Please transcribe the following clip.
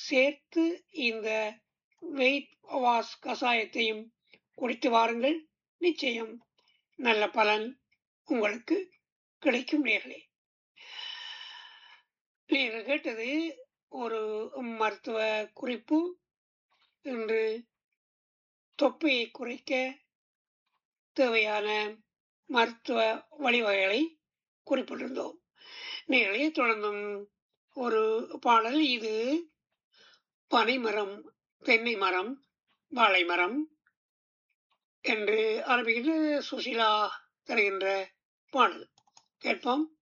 சேர்த்து இந்த wait wash கஷாயத்தையும் குடித்து வாருங்கள் நிச்சயம் நல்ல பலன் உங்களுக்கு கிடைக்கும் நேர்களே நீங்கள் கேட்டது ஒரு மருத்துவ குறிப்பு இன்று தொப்பையை குறைக்க தேவையான மருத்துவ வழிவகைகளை குறிப்பிட்டிருந்தோம் நேர்களே தொடர்ந்தும் ஒரு பாடல் இது பனைமரம் தென்னை மரம் வாழை மரம் என்று ஆரம்பிக்கின்ற சுசிலா தருகின்ற பாடல் கேட்போம்